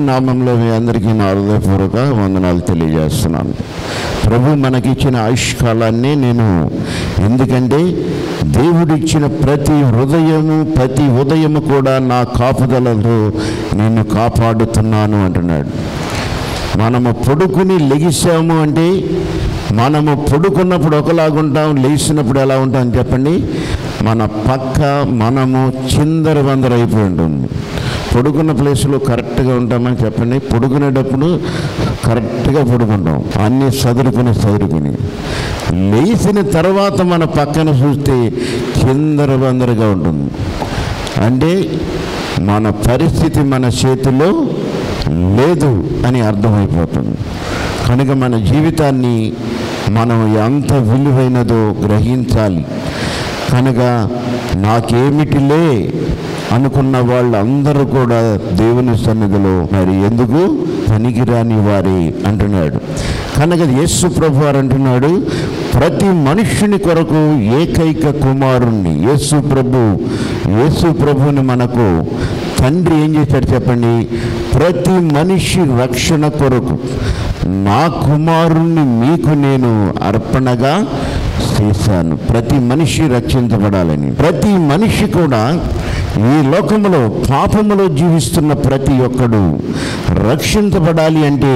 నామంలో మీ అందరికీ నా హృదయపూర్వక వందనాలు తెలియజేస్తున్నాను ప్రభు మనకిచ్చిన ఆయుష్కాలాన్ని నేను ఎందుకంటే దేవుడిచ్చిన ప్రతి హృదయము ప్రతి ఉదయము కూడా నా కాపుదలతో నేను కాపాడుతున్నాను అంటున్నాడు మనము పడుకుని లెగిసాము అంటే మనము పడుకున్నప్పుడు ఒకలాగుంటాం లేచినప్పుడు ఎలా ఉంటాం చెప్పండి మన పక్క మనము చిందర వందర అయిపోయి ఉంటుంది పడుకున్న ప్లేస్లో కరెక్ట్గా ఉంటామని చెప్పండి పడుకునేటప్పుడు కరెక్ట్గా పడుకుంటాం అన్నీ చదురుకుని చదురుకుని లేచిన తర్వాత మన పక్కన చూస్తే చిందర వందరగా ఉంటుంది అంటే మన పరిస్థితి మన చేతిలో లేదు అని అర్థమైపోతుంది కనుక మన జీవితాన్ని మనం ఎంత విలువైనదో గ్రహించాలి కనుక నాకేమిటిలే అనుకున్న వాళ్ళందరూ కూడా దేవుని సన్నిధిలో మరి ఎందుకు పనికిరాని వారి అంటున్నాడు కనుక యేసు ప్రభు వారు అంటున్నాడు ప్రతి మనుష్యుని కొరకు ఏకైక కుమారుణ్ణి యేసు ప్రభు యేసు ప్రభుని మనకు తండ్రి ఏం చేశాడు చెప్పండి ప్రతి మనిషి రక్షణ కొరకు నా కుమారుణ్ణి మీకు నేను అర్పణగా చేశాను ప్రతి మనిషి రక్షించబడాలని ప్రతి మనిషి కూడా ఈ లోకంలో పాపములో జీవిస్తున్న ప్రతి ఒక్కడు రక్షించబడాలి అంటే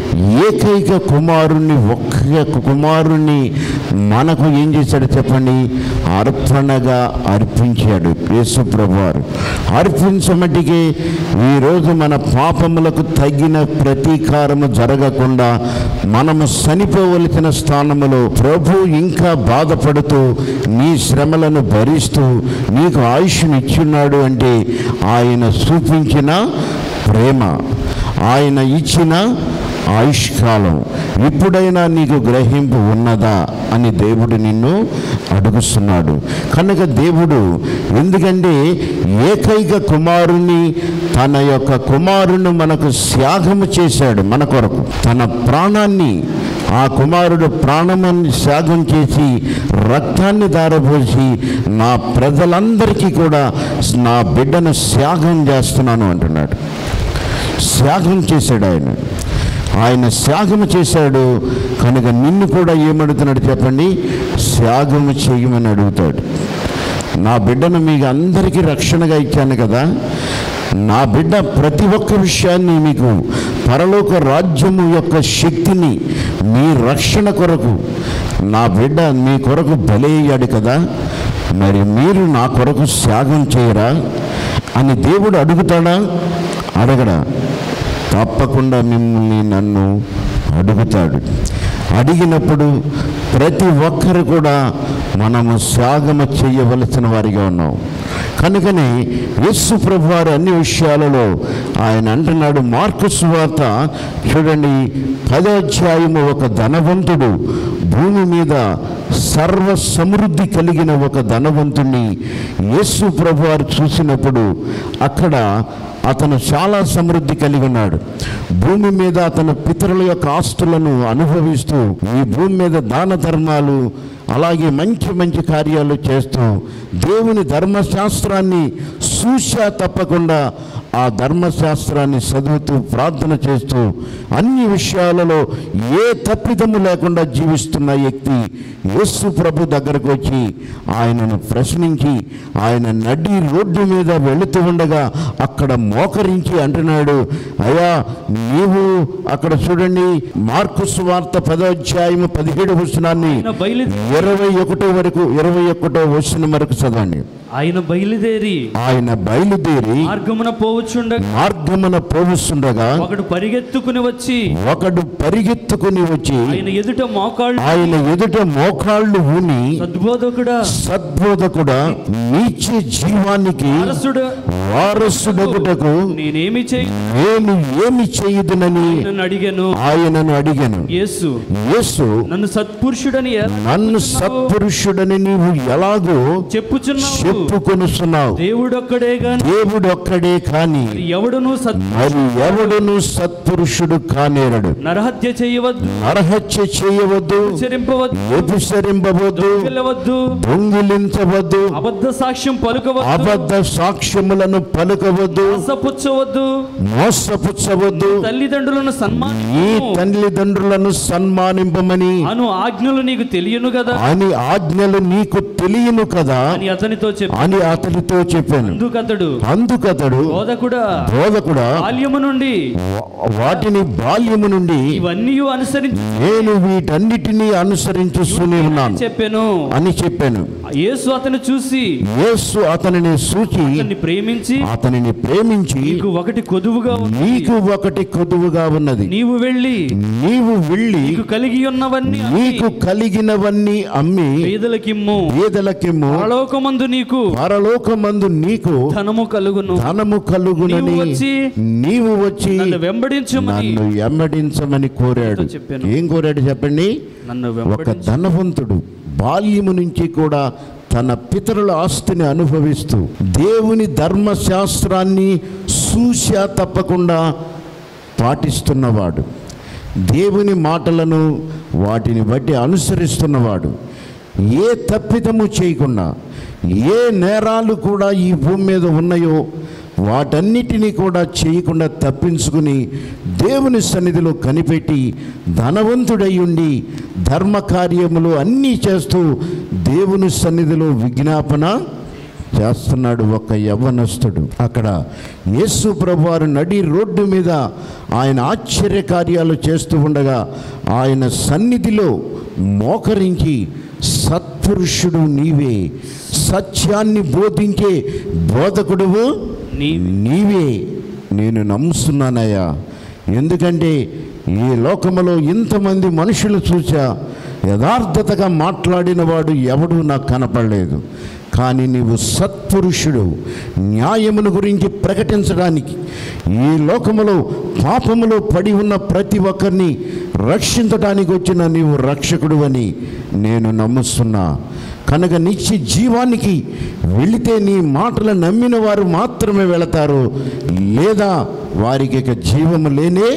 ఏకైక కుమారుణ్ణి ఒక్క కుమారుణ్ణి మనకు ఏం చేశాడు చెప్పండి అర్పణగా అర్పించాడు యేసు ప్రభువారు అర్పించమటికి ఈరోజు మన పాపములకు తగిన ప్రతీకారము జరగకుండా మనము చనిపోవలసిన స్థానములో ప్రభు ఇంకా బాధపడుతూ నీ శ్రమలను భరిస్తూ నీకు ఆయుష్ను ఇచ్చున్నాడు అంటే ఆయన చూపించిన ప్రేమ ఆయన ఇచ్చిన ఆయుష్కాలం ఇప్పుడైనా నీకు గ్రహింపు ఉన్నదా అని దేవుడు నిన్ను అడుగుతున్నాడు కనుక దేవుడు ఎందుకంటే ఏకైక కుమారుని తన యొక్క కుమారుని మనకు త్యాగము చేశాడు మన కొరకు తన ప్రాణాన్ని ఆ కుమారుడు ప్రాణమాన్ని త్యాగం చేసి రక్తాన్ని దారపోసి నా ప్రజలందరికీ కూడా నా బిడ్డను త్యాగం చేస్తున్నాను అంటున్నాడు త్యాగం చేశాడు ఆయన ఆయన త్యాగము చేశాడు కనుక నిన్ను కూడా ఏమడుగుతున్నాడు చెప్పండి త్యాగము చేయమని అడుగుతాడు నా బిడ్డను మీకు అందరికీ రక్షణగా ఇచ్చాను కదా నా బిడ్డ ప్రతి ఒక్క విషయాన్ని మీకు పరలోక రాజ్యము యొక్క శక్తిని మీ రక్షణ కొరకు నా బిడ్డ మీ కొరకు బలయ్యాడు కదా మరి మీరు నా కొరకు త్యాగం చేయరా అని దేవుడు అడుగుతాడా అడగడా తప్పకుండా మిమ్మల్ని నన్ను అడుగుతాడు అడిగినప్పుడు ప్రతి ఒక్కరు కూడా మనము త్యాగము చేయవలసిన వారిగా ఉన్నాం కనుకనే యేసు ప్రభు వారు అన్ని విషయాలలో ఆయన అంటున్నాడు మార్కు సువార్త చూడండి పదో అధ్యాయము ఒక ధనవంతుడు భూమి మీద సర్వ సమృద్ధి కలిగిన ఒక ధనవంతుణ్ణి యేసు ప్రభు వారు చూసినప్పుడు అక్కడ అతను చాలా సమృద్ధి కలిగి ఉన్నాడు భూమి మీద అతను పితరుల యొక్క ఆస్తులను అనుభవిస్తూ ఈ భూమి మీద దాన ధర్మాలు అలాగే మంచి మంచి కార్యాలు చేస్తూ దేవుని ధర్మశాస్త్రాన్ని సూచా తప్పకుండా ఆ ధర్మశాస్త్రాన్ని చదువుతూ ప్రార్థన చేస్తూ అన్ని విషయాలలో ఏ తప్పిదము లేకుండా జీవిస్తున్న వ్యక్తి యేసు ప్రభు దగ్గరకు వచ్చి ఆయనను ప్రశ్నించి ఆయన నడి రోడ్డు మీద వెళుతూ ఉండగా అక్కడ మోకరించి అంటున్నాడు అయ్యా నీవు అక్కడ చూడండి మార్కు సువార్త పదోధ్యాయము పదిహేడు వచనాన్ని ఆయన బయలుదేరి ఇరవై ఒకటో వరకు ఇరవై ఒకటో వచనం వరకు చదవండి ఆయన బయలుదేరి ఆయన బయలుదేరి మార్గమున పోవచ్చుండగా మార్గమున పోవుస్తుండగా ఒకడు పరిగెత్తుకుని వచ్చి ఒకడు పరిగెత్తుకుని వచ్చి ఆయన ఎదుట మోకాళ్ళు ఆయన ఎదుట మోకాళ్ళు ఊని సద్బోధకుడా సద్బోధకుడా నీచే జీవానికి వారసుడు వారసుడగుటకు నేనేమి చేయి నేను ఏమి చేయదునని నన్ను అడిగాను ఆయనను అడిగాను యేసు యేసు నన్ను సత్పురుషుడని ఎలా నన్ను సత్పురుషుడని నీవు ఎలాగో చెప్పుచున్నావు చెప్పుకొనుస్తున్నావు దేవుడొక్కడే గాని దేవుడు ఒక్కడే కానీ గాని ఎవడును సత్ మరి ఎవడును సత్పురుషుడు కానేరడు నరహత్య చేయవద్దు నరహత్య చేయవద్దు ఉచ్చరింపవద్దు వ్యభిచరింపవద్దు వెళ్ళవద్దు దొంగిలించవద్దు అబద్ధ సాక్ష్యం పలుకవద్దు అబద్ధ సాక్ష్యములను పలుకవద్దు మోసపుచ్చవద్దు మోసపుచ్చవద్దు తల్లిదండ్రులను నీ సన్మానించు తల్లిదండ్రులను సన్మానింపమని అను ఆజ్ఞలు నీకు తెలియను కదా అని ఆజ్ఞలు నీకు తెలియను కదా అని అతనితో చెప్పి అని అతడితో చెప్పాను అందుకతడు అందుకతడు బోధకుడా బోధకుడా బాల్యము నుండి వా- వాటిని బాల్యము నుండి ఇవన్నీ అనుసరించి నేను వీటన్నిటినీ అనుసరించుస్తూనే ఉన్నాను చెప్పాను అని చెప్పాను యేసు అతను చూసి యేసు అతనిని సూచి అతన్ని ప్రేమించి అతనిని ప్రేమించి నీకు ఒకటి కొదువుగా ఉంది నీకు ఒకటి కొదువుగా ఉన్నది నీవు వెళ్ళి నీవు వెళ్ళి నీకు కలిగి ఉన్నవన్నీ అమ్మి నీకు కలిగినవన్నీ అమ్మి పేదలకిమ్ము పేదలకేమో పరలోకమందు నీకు పరలోకమందు నీకు ధనము కలుగును ధనము కలుగునని నీవు వచ్చి నీవు వచ్చి నన్ను వెంబడించమని నన్ను ఎమ్మడించమని కోరాడు నాతో చెప్పాను. ఏం కోరాడు చెప్పండి నన్ను ఒక వెంబడించు ధనవంతుడు బాల్యము నుంచి కూడా తన పితరుల ఆస్తిని అనుభవిస్తూ దేవుని ధర్మశాస్త్రాన్ని సూచా తప్పకుండా పాటిస్తున్నవాడు దేవుని మాటలను వాటిని బట్టి అనుసరిస్తున్నవాడు ఏ తప్పిదము చేయకుండా ఏ నేరాలు కూడా ఈ భూమి మీద ఉన్నాయో వాటన్నిటినీ కూడా చేయకుండా తప్పించుకుని దేవుని సన్నిధిలో కనిపెట్టి ధనవంతుడై ఉండి ధర్మ కార్యములు అన్నీ చేస్తూ దేవుని సన్నిధిలో విజ్ఞాపన చేస్తున్నాడు ఒక యవ్వనస్తుడు అక్కడ యేసు ప్రభువారు నడి రోడ్డు మీద ఆయన ఆశ్చర్య కార్యాలు చేస్తూ ఉండగా ఆయన సన్నిధిలో మోకరించి సత్పురుషుడు నీవే సత్యాన్ని బోధించే బోధకుడువు నీ నీవే నేను నమ్ముతున్నానయ్యా ఎందుకంటే ఈ లోకములో ఇంతమంది మనుషులు చూసా యథార్థతగా మాట్లాడిన వాడు ఎవడూ నాకు కనపడలేదు కానీ నీవు సత్పురుషుడు న్యాయమును గురించి ప్రకటించడానికి ఈ లోకములో పాపములో పడి ఉన్న ప్రతి ఒక్కరిని రక్షించడానికి వచ్చిన నీవు రక్షకుడు అని నేను నమ్ముస్తున్నా కనుక నిత్య జీవానికి వెళితే నీ మాటలు నమ్మిన వారు మాత్రమే వెళతారు లేదా వారికి ఇక జీవము లేనే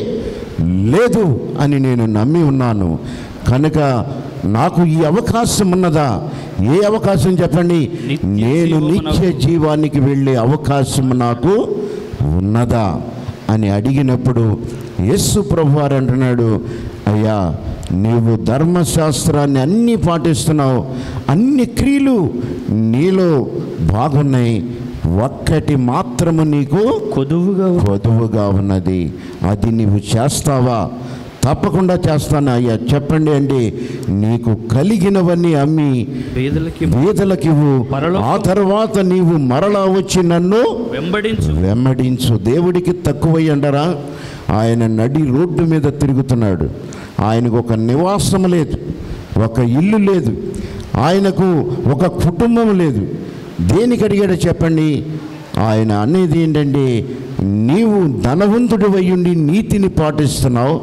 లేదు అని నేను నమ్మి ఉన్నాను కనుక నాకు ఈ అవకాశం ఉన్నదా ఏ అవకాశం చెప్పండి నిత్య నేను జీవము నిత్య జీవానికి వెళ్ళే అవకాశం నాకు ఉన్నదా అని అడిగినప్పుడు యేసు ప్రభువారు అంటున్నాడు అయ్యా నీవు ధర్మశాస్త్రాన్ని అన్నీ పాటిస్తున్నావు అన్ని క్రియలు నీలో బాగున్నాయి ఒక్కటి మాత్రము నీకు కొదువుగా ఉంది. కొదువుగా ఉన్నది అది నీవు చేస్తావా తప్పకుండా చేస్తాను అయ్యా చెప్పండి అండి నీకు కలిగినవన్నీ అమ్మి పేదలకి బీదలకివ్వు పరలోకం- ఆ తర్వాత నీవు మరలా వచ్చి నన్ను వెంబడించు వెంబడించు దేవుడికి తక్కువయ్యండరా ఆయన నడి రోడ్డు మీద తిరుగుతున్నాడు ఆయనకు ఒక నివాసం లేదు ఒక ఇల్లు లేదు ఆయనకు ఒక కుటుంబం లేదు దేనికి అడిగాడో చెప్పండి ఆయన అనేది ఏంటంటే నీవు ధనవంతుడు అయ్యుండి నీతిని పాటిస్తున్నావు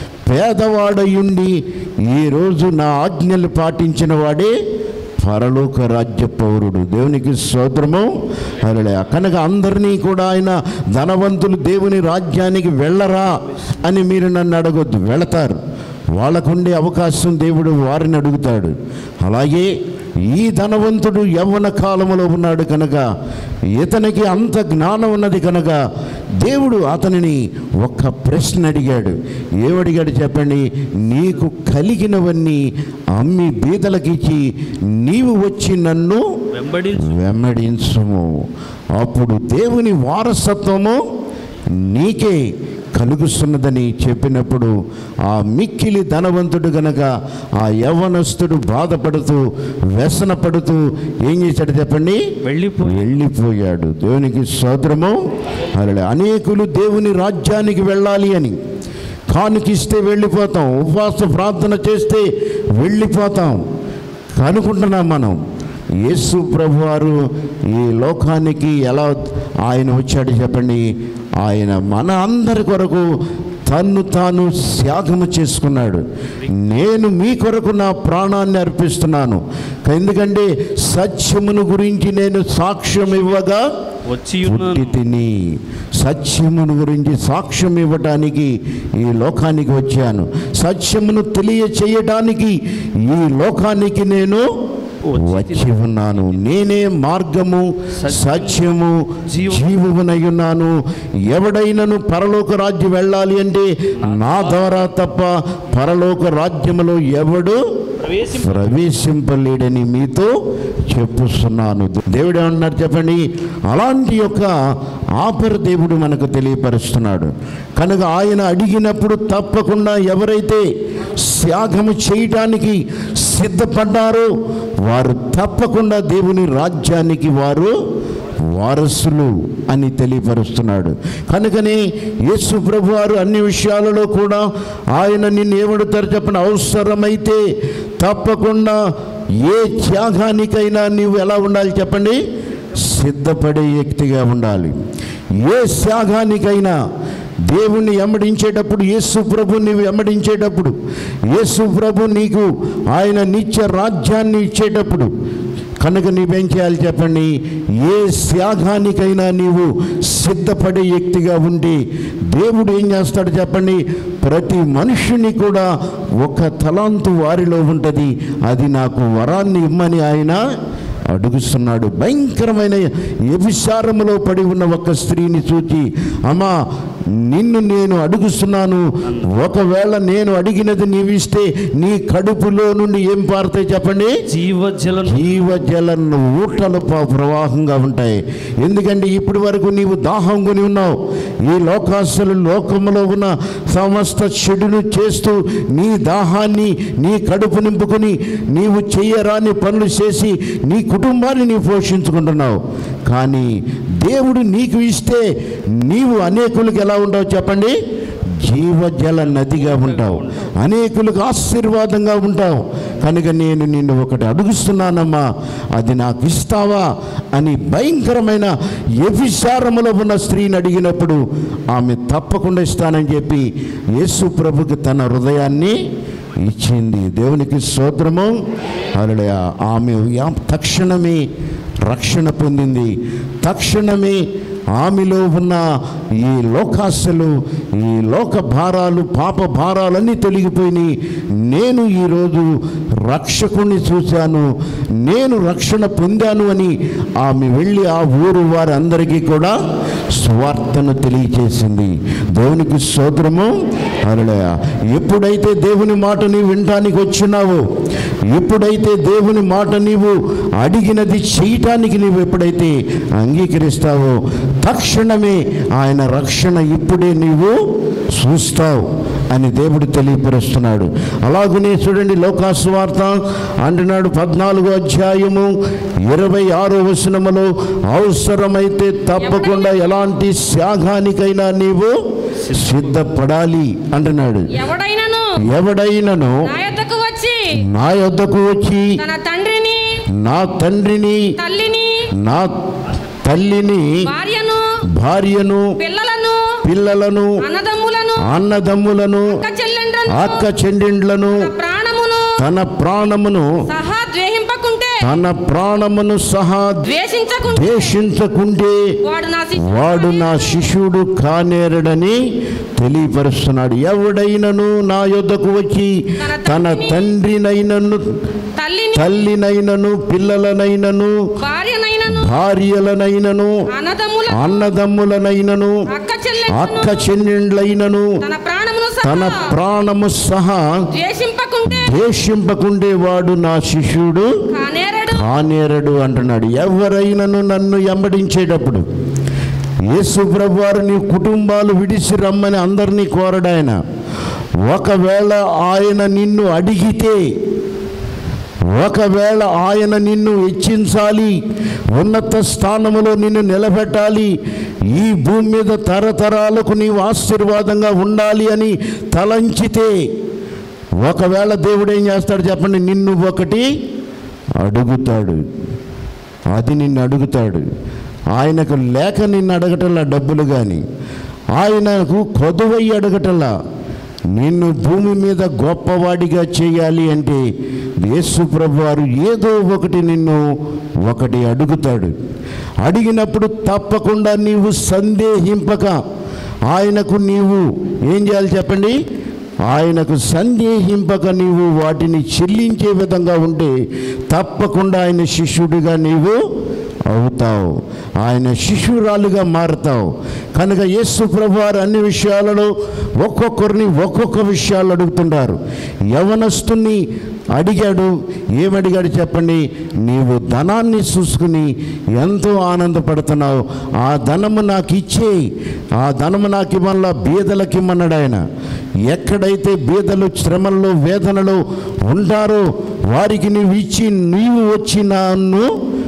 పేదవాడయుండి ఈరోజు నా ఆజ్ఞలు పాటించిన వాడే పరలోక రాజ్య పౌరుడు దేవునికి స్తోత్రము అలలే కనుక అందరినీ కూడా ఆయన ధనవంతులు దేవుని రాజ్యానికి వెళ్ళరా అని మీరు నన్ను అడగొద్దు వెళతారు వాళ్ళకుండే అవకాశం దేవుడు వారిని అడుగుతాడు అలాగే ఈ ధనవంతుడు యవ్వన కాలంలో ఉన్నాడు కనుక ఇతనికి అంత జ్ఞానం ఉన్నది కనుక దేవుడు అతనిని ఒక్క ప్రశ్న అడిగాడు ఏమడిగాడు చెప్పండి నీకు కలిగినవన్నీ అమ్మి బీదలకిచ్చి నీవు వచ్చి నన్ను వెంబడించు వెంబడించుము అప్పుడు దేవుని వారసత్వము నీకే కలుగుతున్నదని చెప్పినప్పుడు ఆ మిక్కిలి ధనవంతుడు గనక ఆ యవ్వనస్తుడు బాధపడుతూ వ్యసనపడుతూ ఏం చేశాడు చెప్పండి వెళ్ళిపో వెళ్ళిపోయాడు దేవునికి సోదరము అలా అనేకులు దేవుని రాజ్యానికి వెళ్ళాలి అని కానుకిస్తే వెళ్ళిపోతాం ఉపవాస ప్రార్థన చేస్తే వెళ్ళిపోతాం అనుకుంటున్నాం మనం యేసు ప్రభువారు ఈ లోకానికి ఎలా ఆయన వచ్చాడు చెప్పండి ఆయన మన అందరి కొరకు తన్ను తాను త్యాగము చేసుకున్నాడు నేను మీ కొరకు నా ప్రాణాన్ని అర్పిస్తున్నాను ఎందుకంటే సత్యమును గురించి నేను సాక్ష్యం ఇవ్వగా వచ్చి పుట్టి ఉన్నాను తిని సత్యమును గురించి సాక్ష్యం ఇవ్వటానికి ఈ లోకానికి వచ్చాను సత్యమును తెలియచేయటానికి ఈ లోకానికి నేను వచ్చి ఉన్నాను నేనే మార్గము సత్యము జీవమునై ఉన్నాను ఎవడైనను పరలోక రాజ్యం వెళ్ళాలి అంటే నా ద్వారా తప్ప పరలోక రాజ్యములో ఎవడు ప్రవేశింప ప్రవేశింపలేడని మీతో చెప్పుస్తున్నాను దేవుడు ఏమన్నారు చెప్పండి అలాంటి యొక్క ఆపర దేవుడు మనకు తెలియపరుస్తున్నాడు కనుక ఆయన అడిగినప్పుడు తప్పకుండా ఎవరైతే త్యాగము చేయటానికి సిద్ధపడ్డారో వారు తప్పకుండా దేవుని రాజ్యానికి వారు వారసులు అని తెలియపరుస్తున్నాడు కనుకనే యేసు ప్రభు వారు అన్ని విషయాలలో కూడా ఆయన నిన్ను ఏమడుతారు చెప్పండి అవసరమైతే తప్పకుండా ఏ త్యాగానికైనా నీవు ఎలా ఉండాలి చెప్పండి సిద్ధపడే వ్యక్తిగా ఉండాలి ఏ త్యాగానికైనా దేవుణ్ణి ఎమ్మడించేటప్పుడు యేసు ప్రభు నీవు ఎమ్మడించేటప్పుడు యేసు ప్రభు నీకు ఆయన నిత్య రాజ్యాన్ని ఇచ్చేటప్పుడు కనుక నీవేం చేయాలి చెప్పండి ఏ త్యాగానికైనా నీవు సిద్ధపడే వ్యక్తిగా ఉండి దేవుడు ఏం చేస్తాడు చెప్పండి ప్రతి మనుషుని కూడా ఒక తలాంతు వారిలో ఉంటుంది అది నాకు వరాన్ని ఇమ్మని ఆయన అడుగుతున్నాడు భయంకరమైన వ్యభిచారములో పడి ఉన్న ఒక స్త్రీని చూచి అమ్మా నిన్ను నేను అడుగుతున్నాను ఒకవేళ నేను అడిగినది నీవిస్తే నీ కడుపులో నుండి ఏం పారుతాయి చెప్పండి జీవజల జీవజల ఊటలు ప- ప్రవాహంగా ఉంటాయి ఎందుకంటే ఇప్పటి వరకు నీవు దాహం కొని ఉన్నావు ఈ లోకాసులు లోకములో ఉన్న సమస్త చెడును చేస్తూ నీ దాహాన్ని నీ కడుపు నింపుకొని నీవు చెయ్యరాని పనులు చేసి నీ కుటుంబాన్ని నీవు పోషించుకుంటున్నావు కానీ దేవుడు నీకు ఇస్తే నీవు అనేకులకు ఎలా ఉంటావు చెప్పండి జీవజల నదిగా ఉంటావు అనేకులకు ఆశీర్వాదంగా ఉంటావు కనుక నేను నిన్ను ఒకటి అడుగుస్తున్నానమ్మా అది నాకు ఇస్తావా అని భయంకరమైన వ్యభిచారములో ఉన్న స్త్రీని అడిగినప్పుడు ఆమె తప్పకుండా ఇస్తానని చెప్పి యేసు ప్రభుకి తన హృదయాన్ని ఇచ్చింది దేవునికి స్తోత్రము అలా ఆమె యా- తక్షణమే రక్షణ పొందింది తక్షణమే ఆమెలో ఉన్న ఈ లోకాశలు ఈ లోక భారాలు పాప భారాలన్నీ తొలగిపోయినాయి నేను ఈరోజు రక్షకుణ్ణి చూశాను నేను రక్షణ పొందాను అని ఆమె వెళ్ళి ఆ ఊరు వారందరికీ కూడా స్వార్థను తెలియచేసింది దేవునికి స్తోత్రము అలడయ ఎప్పుడైతే దేవుని మాట నీవు వినటానికి వచ్చినావో ఎప్పుడైతే దేవుని మాట నీవు అడిగినది చేయటానికి నీవు ఎప్పుడైతే అంగీకరిస్తావో తక్షణమే ఆయన రక్షణ ఇప్పుడే నీవు చూస్తావు అని దేవుడు తెలియపరుస్తున్నాడు అలాగనే చూడండి లోకాస్వార్త అంటున్నాడు పద్నాలుగో అధ్యాయము ఇరవై ఆరో వచనములో అవసరమైతే తప్పకుండా ఎలాంటి త్యాగానికైనా నీవు సిద్ధపడాలి అంటున్నాడు ఎవడైనను ఎవడైనను నా యొద్దకు వచ్చి నా యొద్దకు వచ్చి తన తండ్రిని నా తండ్రిని తల్లిని నా తల్లిని భార్యను భార్యను పిల్లలను పిల్లలను అన్నదమ్ములను అన్నదమ్ములను అక్క చెల్లెండ్రను అక్క చెండిండ్లను తన ప్రాణమును తన ప్రాణమును సహా ద్వేహింపకుంటే తన ప్రాణమును సహా ద్వేషించకుంటే ద్వేషించకుంటే వాడు నా శిష్యుడు వాడు నా శిష్యుడు కానేరడని తెలియపరుస్తున్నాడు ఎవడైనను నా యొద్దకు వచ్చి తన తండ్రినైనను తల్లిని తల్లినైనను పిల్లలనైనను భార్యనైనను భార్యలనైనను అన్నదమ్ముల అన్నదమ్ములనైనను అక్క చెల్లెలను అక్క చెన్నెండ్లైనను తన ప్రాణమును తన సహా ప్రాణము సహా ద్వేషింపకుంటే ద్వేషింపకుండే వాడు నా శిష్యుడు కానేరడు కానేరడు అంటున్నాడు ఎవరైనను నన్ను ఎంబడించేటప్పుడు యేసు ప్రభు వారు నీ కుటుంబాలు విడిచి రమ్మని అందరినీ కోరడాయన ఒకవేళ ఆయన నిన్ను అడిగితే ఒకవేళ ఆయన నిన్ను హెచ్చించాలి ఉన్నత స్థానములో నిన్ను నిలబెట్టాలి ఈ భూమి మీద తరతరాలకు నీవు ఆశీర్వాదంగా ఉండాలి అని తలంచితే ఒకవేళ దేవుడు ఏం చేస్తాడు చెప్పండి నిన్ను ఒకటి అడుగుతాడు అది నిన్ను అడుగుతాడు ఆయనకు లేక నిన్ను అడగటంలా డబ్బులు కానీ ఆయనకు కొదువై అడగటంలా నిన్ను భూమి మీద గొప్పవాడిగా చేయాలి అంటే యేసు ప్రభు వారు ఏదో ఒకటి నిన్ను ఒకటి అడుగుతాడు అడిగినప్పుడు తప్పకుండా నీవు సందేహింపక ఆయనకు నీవు ఏం చేయాలి చెప్పండి ఆయనకు సందేహింపక నీవు వాటిని చెల్లించే విధంగా ఉంటే తప్పకుండా ఆయన శిష్యుడిగా నీవు అవుతావు ఆయన శిశురాలుగా మారుతావు కనుక యేసు ప్రభువారు అన్ని విషయాలలో ఒక్కొక్కరిని ఒక్కొక్క విషయాలు అడుగుతుంటారు యవనస్తుని అడిగాడు ఏమడిగాడు చెప్పండి నీవు ధనాన్ని చూసుకుని ఎంతో ఆనందపడుతున్నావు ఆ ధనము నాకు ఇచ్చేయి ఆ ధనము నాకు ఇవ్వాల బీదలకి ఇమ్మన్నాడు ఆయన ఎక్కడైతే బీదలు శ్రమల్లో వేదనలో ఉంటారో వారికి నీవు ఇచ్చి నీవు వచ్చి నన్ను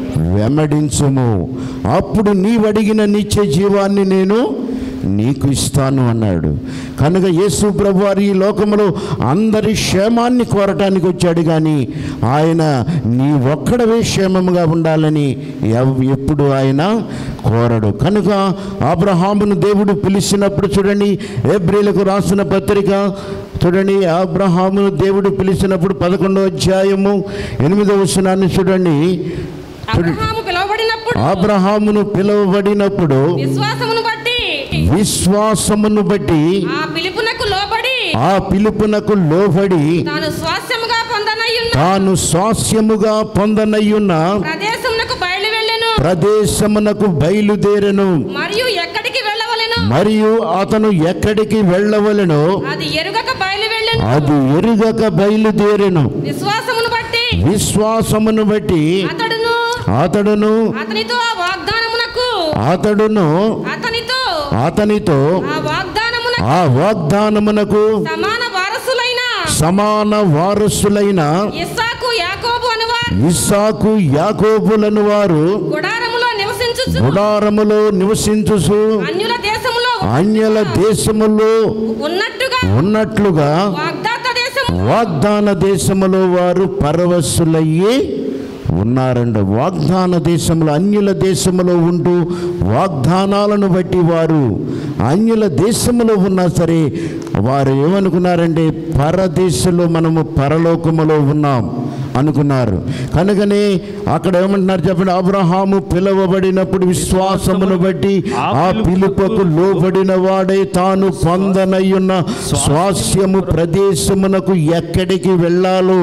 వెంబడించుము అప్పుడు నీవడిగిన నిత్య జీవాన్ని నేను నీకు ఇస్తాను అన్నాడు కనుక యేసు ప్రభు వారు ఈ లోకంలో అందరి క్షేమాన్ని కోరటానికి వచ్చాడు కానీ ఆయన నీ ఒక్కడవే క్షేమముగా ఉండాలని ఎవ్- ఎప్పుడు ఆయన కోరడు కనుక అబ్రహామును దేవుడు పిలిచినప్పుడు చూడండి ఏబ్రిలకు రాసిన పత్రిక చూడండి అబ్రహామును దేవుడు పిలిచినప్పుడు పదకొండో అధ్యాయము ఎనిమిదవ వచనాన్ని చూడండి అబ్రహాము పిలువబడినప్పుడు అబ్రహామును పిలువబడినప్పుడు విశ్వాసమును బట్టి విశ్వాసమును బట్టి ఆ పిలుపునకు లోబడి ఆ పిలుపునకు లోబడి తాను స్వాస్యముగా పొందనయ్యున్న తాను స్వాస్యముగా పొందనయ్యున్న ప్రదేశమునకు బయలు వెళ్ళెను ప్రదేశమునకు బయలుదేరెను మరియు ఎక్కడికి వెళ్ళవలెను మరియు అతను ఎక్కడికి వెళ్ళవలెనో అది ఎరుగక బయలు వెళ్ళెను అది ఎరుగక బయలుదేరెను విశ్వాసమును బట్టి విశ్వాసమును బట్టి అతడును అతడును అతనితో ఆ వాగ్దానమునకు అతడును అతనితో అతనితో ఆ వాగ్దానమునకు ఆ వాగ్దానమునకు సమాన వారసులైన సమాన వారసులైన ఇస్సాకు యాకోబు అనువారు ఇస్సాకు యాకోబులను వారు గుడారములో నివసించుచు గుడారములో నివసించుసు అన్యుల దేశములో అన్యల దేశములో ఉన్నట్టుగా ఉన్నట్లుగా వాగ్దాత దేశము వాగ్దాన దేశములో వారు పరవశులయ్యి ఉన్నారంట వాగ్దాన దేశంలో అన్యుల దేశములో ఉంటూ వాగ్దానాలను బట్టి వారు అన్యుల దేశములో ఉన్నా సరే వారు ఏమనుకున్నారంటే పరదేశంలో మనము పరలోకములో ఉన్నాం అనుకున్నారు కనుకనే అక్కడ ఏమంటున్నారు చెప్పండి అబ్రహాము పిలువబడినప్పుడు విశ్వాసమును బట్టి ఆ పిలుపుకు లోబడిన వాడై తాను పొందనయ్యున్న స్వాస్యము ప్రదేశమునకు ఎక్కడికి వెళ్ళాలో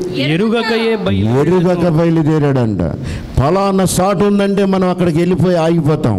ఎరుగకయే బయలు ఎరుగక బయలుదేరాడంట ఫలానా సాటు ఉందంటే మనం అక్కడికి వెళ్ళిపోయి ఆగిపోతాం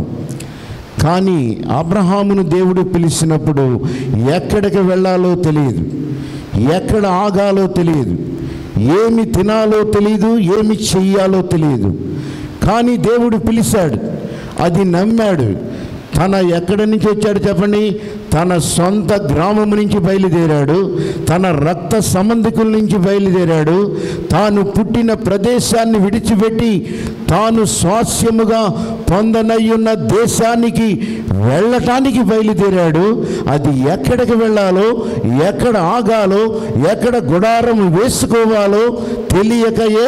కానీ అబ్రహామును దేవుడు పిలిచినప్పుడు ఎక్కడికి వెళ్ళాలో తెలియదు ఎక్కడ ఆగాలో తెలియదు ఏమి తినాలో తెలియదు ఏమి చెయ్యాలో తెలియదు కానీ దేవుడు పిలిచాడు అది నమ్మాడు తన ఎక్కడి నుంచి వచ్చాడు చెప్పండి తన సొంత గ్రామం నుంచి బయలుదేరాడు తన రక్త సంబంధికుల నుంచి బయలుదేరాడు తాను పుట్టిన ప్రదేశాన్ని విడిచిపెట్టి తాను స్వాస్యముగా పొందనయ్యున్న దేశానికి వెళ్ళటానికి బయలుదేరాడు అది ఎక్కడికి వెళ్ళాలో ఎక్కడ ఆగాలో ఎక్కడ గుడారం వేసుకోవాలో తెలియకయే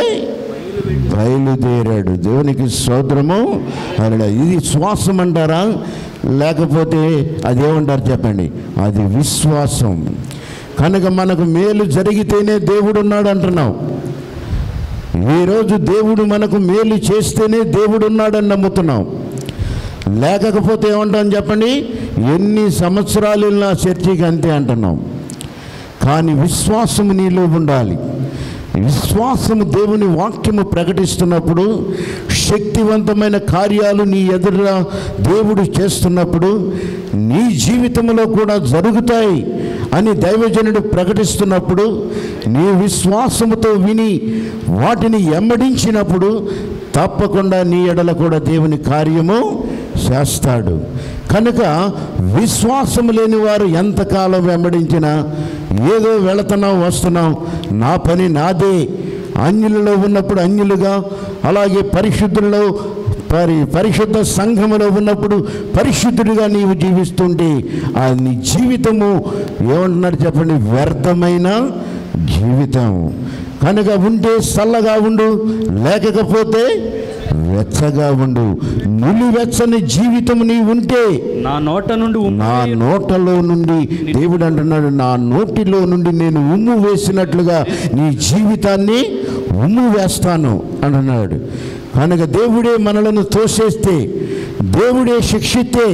బయలుదేరాడు దేవునికి స్తోత్రము అలా ఇది శ్వాసం అంటారా లేకపోతే అదేమంటారు చెప్పండి అది విశ్వాసం కనుక మనకు మేలు జరిగితేనే దేవుడు ఉన్నాడు అంటున్నాం ఈరోజు దేవుడు మనకు మేలు చేస్తేనే దేవుడు ఉన్నాడని నమ్ముతున్నాం లేకపోతే ఏమంటాం చెప్పండి ఎన్ని సంవత్సరాలు నా చర్చికి అంతే అంటున్నాం కానీ విశ్వాసము నీలో ఉండాలి విశ్వాసము దేవుని వాక్యము ప్రకటిస్తున్నప్పుడు శక్తివంతమైన కార్యాలు నీ ఎదురుగా దేవుడు చేస్తున్నప్పుడు నీ జీవితంలో కూడా జరుగుతాయి అని దైవజనుడు ప్రకటిస్తున్నప్పుడు నీ విశ్వాసముతో విని వాటిని ఎమ్మడించినప్పుడు తప్పకుండా నీ ఎడల కూడా దేవుని కార్యము చేస్తాడు కనుక విశ్వాసం లేని వారు ఎంతకాలం వెంబడించినా ఏదో వెళుతున్నాం వస్తున్నాం నా పని నాదే అన్యులలో ఉన్నప్పుడు అన్యులుగా అలాగే పరిశుద్ధులలో పరి పరిశుద్ధ సంఘములో ఉన్నప్పుడు పరిశుద్ధుడిగా నీవు జీవిస్తుంటే ఆ నీ జీవితము ఏమంటున్నారు చెప్పండి వ్యర్థమైన జీవితం కనుక ఉంటే చల్లగా ఉండు లేకపోతే వెచ్చగా ఉండు నులివెచ్చని జీవితం నీ ఉంటే నా నోట నుండి ఉమ్ము నా వేయు. నోటలో నుండి దేవుడు అంటున్నాడు నా నోటిలో నుండి నేను ఉమ్ము వేసినట్లుగా నీ జీవితాన్ని ఉమ్ము వేస్తాను అంటున్నాడు కనుక దేవుడే మనలను తోసేస్తే దేవుడే శిక్షిస్తే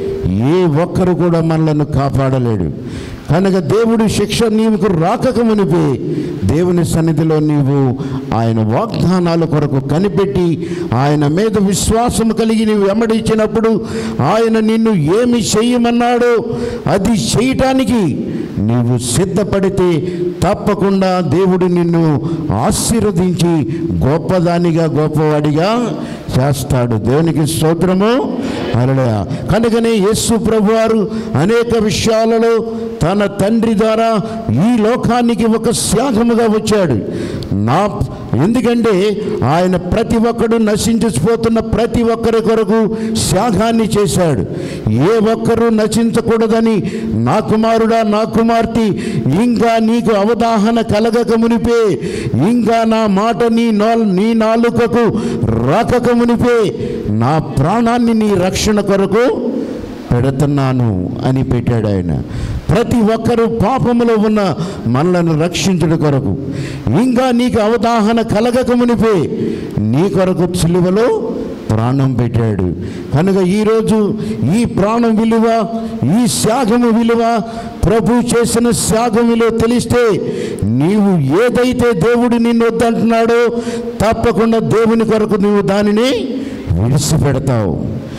ఏ ఒక్కరు కూడా మనలను కాపాడలేడు కనుక దేవుడు శిక్ష నీకు రాకక మునిపే దేవుని సన్నిధిలో నీవు ఆయన వాగ్దానాల కొరకు కనిపెట్టి ఆయన మీద విశ్వాసం కలిగి నీవు వెంబడించినప్పుడు ఆయన నిన్ను ఏమి చేయమన్నాడో అది చేయటానికి నీవు సిద్ధపడితే తప్పకుండా దేవుడు నిన్ను ఆశీర్వదించి గొప్పదానిగా గొప్పవాడిగా చేస్తాడు దేవునికి స్తోత్రము అలడయ కనుకనే యేసు ప్రభువారు అనేక విషయాలలో తన తండ్రి ద్వారా ఈ లోకానికి ఒక త్యాగముగా వచ్చాడు నా ఎందుకంటే ఆయన ప్రతి ఒక్కడు నశించిపోతున్న ప్రతి ఒక్కరి కొరకు త్యాగాన్ని చేశాడు ఏ ఒక్కరూ నశించకూడదని నా కుమారుడా నా కుమార్తె ఇంకా నీకు అవగాహన కలగక మునిపే ఇంకా నా మాట నీ నా నీ నాలుకకు రాకక మునిపే నా ప్రాణాన్ని నీ రక్షణ కొరకు పెడుతున్నాను అని పెట్టాడు ఆయన ప్రతి ఒక్కరూ పాపములో ఉన్న మనలను రక్షించడం కొరకు ఇంకా నీకు అవగాహన కలగక మునిపే నీ కొరకు చిలువలో ప్రాణం పెట్టాడు కనుక ఈరోజు ఈ ప్రాణం విలువ ఈ త్యాగము విలువ ప్రభు చేసిన త్యాగం విలువ తెలిస్తే నీవు ఏదైతే దేవుడు నిన్ను వద్దంటున్నాడో తప్పకుండా దేవుని కొరకు నీవు దానిని విడిచిపెడతావు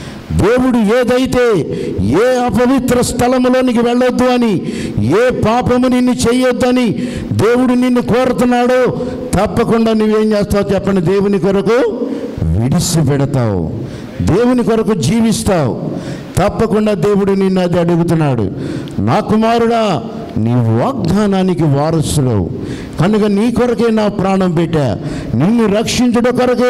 దేవుడు ఏదైతే ఏ అపవిత్ర స్థలములోనికి వెళ్ళొద్దు అని ఏ పాపము నిన్ను చేయొద్దని దేవుడు నిన్ను కోరుతున్నాడో తప్పకుండా నువ్వేం చేస్తావు చెప్పండి దేవుని కొరకు విడిచిపెడతావు దేవుని కొరకు జీవిస్తావు తప్పకుండా దేవుడు నిన్ను అది అడుగుతున్నాడు నా కుమారుడా నీ వాగ్దానానికి వారసులు కనుక నీ కొరకే నా ప్రాణం పెట్టా నిన్ను రక్షించుట కొరకే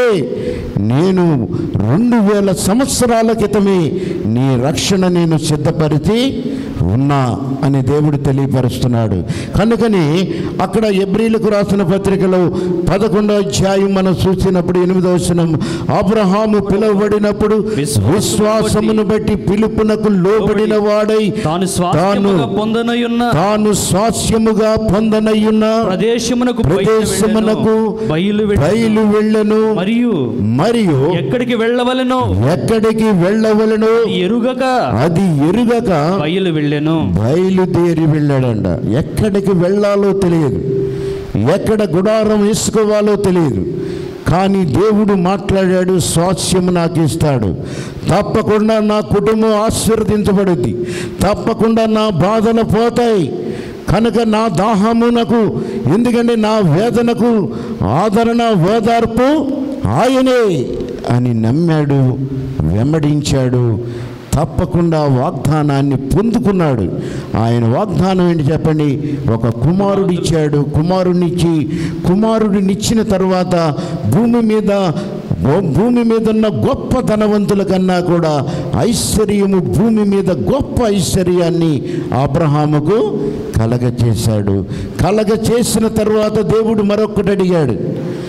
నేను రెండు వేల సంవత్సరాల క్రితమే నీ రక్షణ నేను సిద్ధపరిచి ఉన్నా అని దేవుడు తెలియపరుస్తున్నాడు కనుకని అక్కడ ఎబ్రిలకు రాసిన పత్రికలో పదకొండో అధ్యాయం మనం చూసినప్పుడు ఎనిమిదవ వచనం అబ్రహాము పిలువబడినప్పుడు విశ్వాసమును బట్టి పిలుపునకు లోబడిన వాడై తాను తాను స్వాస్థ్యముగా పొందనయున్న తాను స్వాస్యముగా పొందనయ్యున్న ప్రదేశమునకు ప్రదేశమునకు బయలు బయలు వెళ్ళను మరియు మరియు ఎక్కడికి వెళ్ళవలెనో ఎక్కడికి వెళ్ళవలనో ఎరుగక అది ఎరుగక బయలు వెళ్ళెను బయలుదేరి వెళ్ళాడంట ఎక్కడికి వెళ్ళాలో తెలియదు ఎక్కడ గుడారం వేసుకోవాలో తెలియదు కానీ దేవుడు మాట్లాడాడు స్వాస్యము నాకు ఇస్తాడు తప్పకుండా నా కుటుంబం ఆశీర్వదించబడుద్ది తప్పకుండా నా బాధలు పోతాయి కనుక నా దాహమునకు ఎందుకంటే నా వేదనకు ఆదరణ ఓదార్పు ఆయనే అని నమ్మాడు వెంబడించాడు తప్పకుండా వాగ్దానాన్ని పొందుకున్నాడు ఆయన వాగ్దానం ఏంటి చెప్పండి ఒక కుమారుడు ఇచ్చాడు కుమారునిచ్చి కుమారుడినిచ్చిన తర్వాత భూమి మీద భూ- భూమి మీద ఉన్న గొప్ప ధనవంతుల కన్నా కూడా ఐశ్వర్యము భూమి మీద గొప్ప ఐశ్వర్యాన్ని అబ్రహాముకు కలగచేశాడు కలగ చేసిన తర్వాత దేవుడు మరొక్కటి అడిగాడు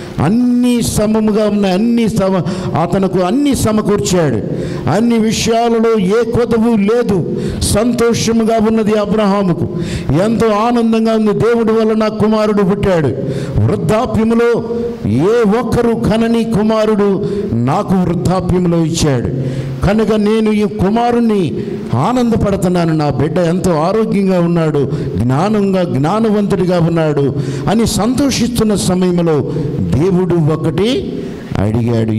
అన్ని సమముగా ఉన్నాయి అన్ని సమ అతనుకు అన్ని సమకూర్చాడు అన్ని విషయాలలో ఏ కొదవు లేదు సంతోషముగా ఉన్నది అబ్రహాముకు ఎంతో ఆనందంగా ఉంది దేవుడి వల్ల నా కుమారుడు పుట్టాడు వృద్ధాప్యములో ఏ ఒక్కరు కనని కుమారుడు నాకు వృద్ధాప్యంలో ఇచ్చాడు కనుక నేను ఈ కుమారుణ్ణి ఆనందపడుతున్నాను నా బిడ్డ ఎంతో ఆరోగ్యంగా ఉన్నాడు జ్ఞానంగా జ్ఞానవంతుడిగా ఉన్నాడు అని సంతోషిస్తున్న సమయంలో దేవుడు ఒకటి అడిగాడు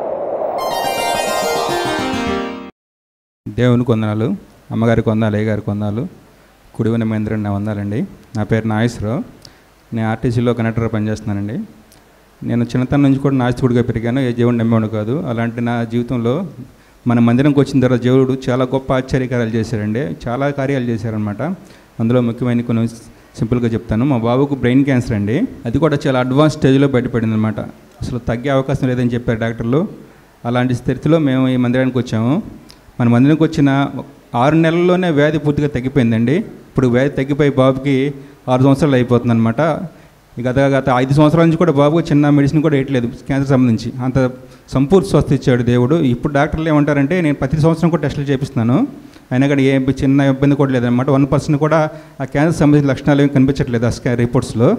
దేవునికి వందనాలు అమ్మగారికి వందాలు అయ్యగారికి వందాలు కుడివన మహేంద్రన్ నా వందాలండి నా పేరు నాగేశ్వరరావు నేను ఆర్టీసీలో కండక్టర్గా పనిచేస్తున్నానండి నేను చిన్నతనం నుంచి కూడా నాస్తికుడిగా పెరిగాను ఏ దేవుడు నమ్మేవాడు కాదు అలాంటి నా జీవితంలో మన మందిరంకి వచ్చిన తర్వాత దేవుడు చాలా గొప్ప ఆశ్చర్యకార్యాలు చేశారండి చాలా కార్యాలు చేశారనమాట అందులో ముఖ్యమైన కొన్ని సింపుల్గా చెప్తాను మా బాబుకు బ్రెయిన్ క్యాన్సర్ అండి అది కూడా చాలా అడ్వాన్స్ స్టేజ్లో బయటపడింది అనమాట అసలు తగ్గే అవకాశం లేదని చెప్పారు డాక్టర్లు అలాంటి స్థితిలో మేము ఈ మందిరానికి వచ్చాము మన మందిరానికి వచ్చిన ఆరు నెలల్లోనే వ్యాధి పూర్తిగా తగ్గిపోయిందండి ఇప్పుడు వ్యాధి తగ్గిపోయి బాబుకి ఆరు సంవత్సరాలు అయిపోతుంది అనమాట ఈ గత గత ఐదు సంవత్సరాల నుంచి కూడా బాబు చిన్న మెడిసిన్ కూడా వేయట్లేదు క్యాన్సర్ సంబంధించి అంత సంపూర్తి స్వస్థ ఇచ్చాడు దేవుడు ఇప్పుడు డాక్టర్లు ఏమంటారంటే నేను ప్రతి సంవత్సరం కూడా టెస్టులు చేపిస్తున్నాను అయినా కూడా ఏ చిన్న ఇబ్బంది కూడా లేదనమాట వన్ పర్సెంట్ కూడా ఆ క్యాన్సర్ సంబంధించిన లక్షణాలు ఏమి కనిపించట్లేదు ఆ స్కా రిపోర్ట్స్లో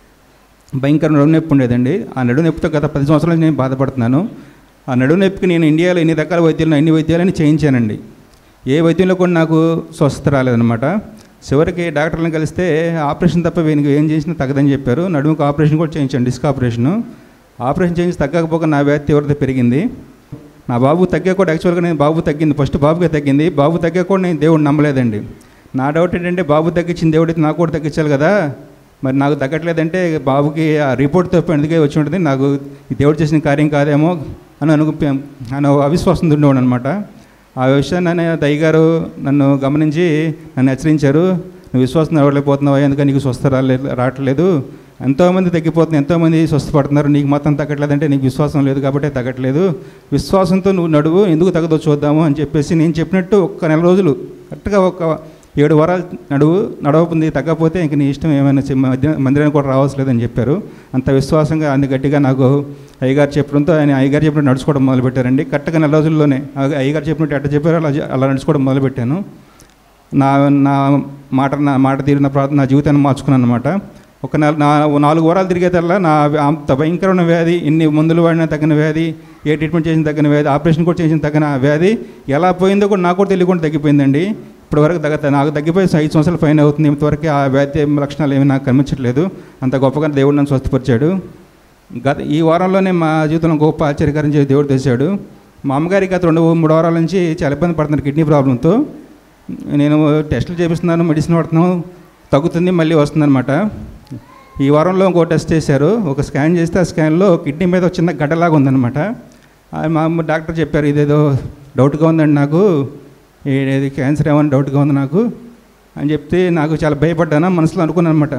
భయంకర నడుము నొప్పి ఉండేదండి ఆ నడుము నొప్పితో గత పది సంవత్సరాల నుంచి నేను బాధపడుతున్నాను ఆ నడుము నొప్పికి నేను ఇండియాలో ఎన్ని రకాల వైద్యాలు అన్ని వైద్యాలని చేయించానండి ఏ వైద్యంలో కూడా నాకు స్వస్థత రాలేదన్నమాట చివరికి డాక్టర్లను కలిస్తే ఆపరేషన్ తప్ప వీనికి ఏం చేసినా తగ్గదని చెప్పారు నడుముకు ఆపరేషన్ కూడా చేయించాను డిస్క్ ఆపరేషను ఆపరేషన్ చేయించి తగ్గకపోక నా వ్యాధి తీవ్రత పెరిగింది నా బాబు తగ్గా కూడా యాక్చువల్గా నేను బాబు తగ్గింది ఫస్ట్ బాబుకే తగ్గింది బాబు తగ్గా కూడా నేను దేవుడు నమ్మలేదండి నా డౌట్ ఏంటంటే బాబు తగ్గించిన దేవుడు అయితే నాకు కూడా తగ్గించాలి కదా మరి నాకు తగ్గట్లేదంటే బాబుకి ఆ రిపోర్ట్ తప్ప ఎందుకే వచ్చి ఉంటుంది నాకు ఈ దేవుడు చేసిన కార్యం కాదేమో అని అను అని అవిశ్వాసం ఉండేవాడు అనమాట ఆ విషయాన్ని దయ్యగారు నన్ను గమనించి నన్ను హెచ్చరించారు నువ్వు విశ్వాసం అవ్వలేకపోతున్నావు ఎందుకని నీకు స్వస్థ రాలే రావట్లేదు ఎంతోమంది తగ్గిపోతుంది ఎంతోమంది స్వస్థపడుతున్నారు నీకు మాత్రం తగ్గట్లేదంటే నీకు విశ్వాసం లేదు కాబట్టి తగ్గట్లేదు విశ్వాసంతో నువ్వు నడువు ఎందుకు తగ్గదో చూద్దాము అని చెప్పేసి నేను చెప్పినట్టు ఒక్క నెల రోజులు కరెక్ట్గా ఒక ఏడు వారాలు నడువు నడవకుంది తగ్గకపోతే ఇంక నీ ఇష్టం ఏమైనా చె- మధ్య- మందిరానికి కూడా రావాల్సలేదని చెప్పారు అంత విశ్వాసంగా అంత గట్టిగా నాకు అయ్యగారు చెప్పడంతో ఆయన అయ్యగారు చెప్పినట్టు నడుచుకోవడం మొదలుపెట్టారండి కరెక్ట్గా నెల రోజుల్లోనే ఆ- అయ్యగారు చెప్పినట్టు ఎట్ట చెప్పారో అలా జ- అలా నడుచుకోవడం మొదలుపెట్టాను నా నా మాట నా మాట తీరు నా ప్రార్థన నా జీవితాన్ని మార్చుకున్నాను అనమాట ఒక నెల నా నాలుగు వారాలు తిరిగేదల్లా నా వ్య- అంత భయంకరమైన వ్యాధి ఇన్ని మందులు వాడినా తగిన వ్యాధి ఏ ట్రీట్మెంట్ చేసిన తగిన వ్యాధి ఆపరేషన్ కూడా చేసిన తగిన వ్యాధి ఎలా పోయిందో కూడా నాకు కూడా తెలియకుండా తగ్గిపోయిందండి ఇప్పటివరకు తగ్గ నాకు తగ్గిపోయి ఐదు సంవత్సరాలు ఫైన్ అవుతుంది ఇంతవరకు ఆ వ్యాధి లక్షణాలు ఏమీ నాకు కనిపించట్లేదు అంత గొప్పగా దేవుడు నన్ను స్వస్థపరిచాడు గత ఈ వారంలోనే మా జీవితంలో గొప్ప ఆశ్చర్యకరం చేసి దేవుడు తెచ్చాడు మా అమ్మగారికి గత రెండు మూడు వారాల నుంచి చాలా ఇబ్బంది పడుతున్నారు కిడ్నీ ప్రాబ్లంతో నేను టెస్టులు చేపిస్తున్నాను మెడిసిన్ వాడుతున్నాను తగ్గుతుంది మళ్ళీ వస్తుందన్నమాట ఈ వారంలో ఇంకో టెస్ట్ చేశారు ఒక స్కాన్ చేస్తే ఆ స్కాన్లో కిడ్నీ మీద ఒక చిన్న గడ్డలాగా ఉందన్నమాట ఆ మా అమ్మ డాక్టర్ చెప్పారు ఇదేదో డౌట్గా ఉందండి నాకు ఏది క్యాన్సర్ ఏమని డౌట్గా ఉంది నాకు అని చెప్తే నాకు చాలా భయపడ్డాను మనసులో అనుకున్నాను అనమాట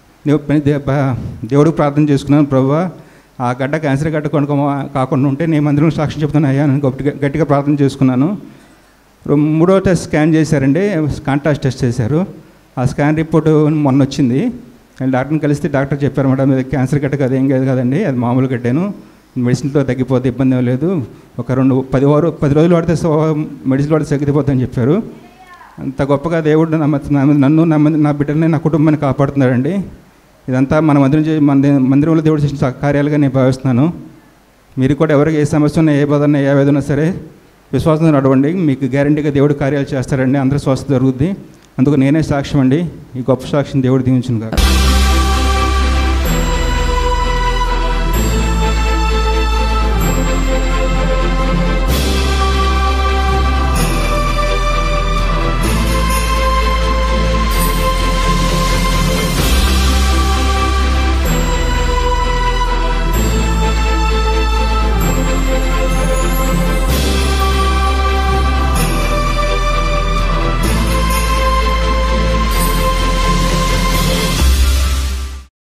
దేవుడికి ప్రార్థన చేసుకున్నాను ప్రభు ఆ గడ్డ క్యాన్సర్ గడ్డ కొనుక్కో కాకుండా ఉంటే నేను మందిరం సాక్ష్యం చెప్తాను అయ్యా నేను గట్టిగా గట్టిగా ప్రార్థన చేసుకున్నాను రో- మూడో టెస్ట్ స్కాన్ చేశారండి కాంట్రాస్ట్ టెస్ట్ చేశారు ఆ స్కాన్ రిపోర్ట్ మొన్న వచ్చింది నేను డాక్టర్ని కలిస్తే డాక్టర్ చెప్పారు మేడం ఇది క్యాన్సర్ గడ్డ కదా ఏం కాదు కదండి అది మామూలు గడ్డాను మెడిసిన్తో తగ్గిపోతే ఇబ్బంది ఏం లేదు ఒక రెండు పది వారు పది రోజులు వాడితే సో మెడిసిన్ వాడితే తగ్గిపోతుందని చెప్పారు అంత గొప్పగా దేవుడు నా మధ్య- నా మీద- నన్ను నా మంది నా బిడ్డల్ని నా కుటుంబాన్ని కాపాడుతున్నాడండి ఇదంతా మన మందిరం చే- మన మందిరంలో దేవుడు చేసిన కార్యాలుగా నేను భావిస్తున్నాను మీరు కూడా ఎవరికి ఏ సమస్య ఉన్నా ఏ బాధ ఉన్నా ఏ వేదన ఉన్నా సరే విశ్వాసం నడవండి మీకు గ్యారంటీగా దేవుడు కార్యాలు చేస్తారండి అందరూ స్వస్థ జరుగుద్ది అందుకు నేనే సాక్ష్యం అండి ఈ గొప్ప సాక్ష్యం దేవుడు దీవించును కాక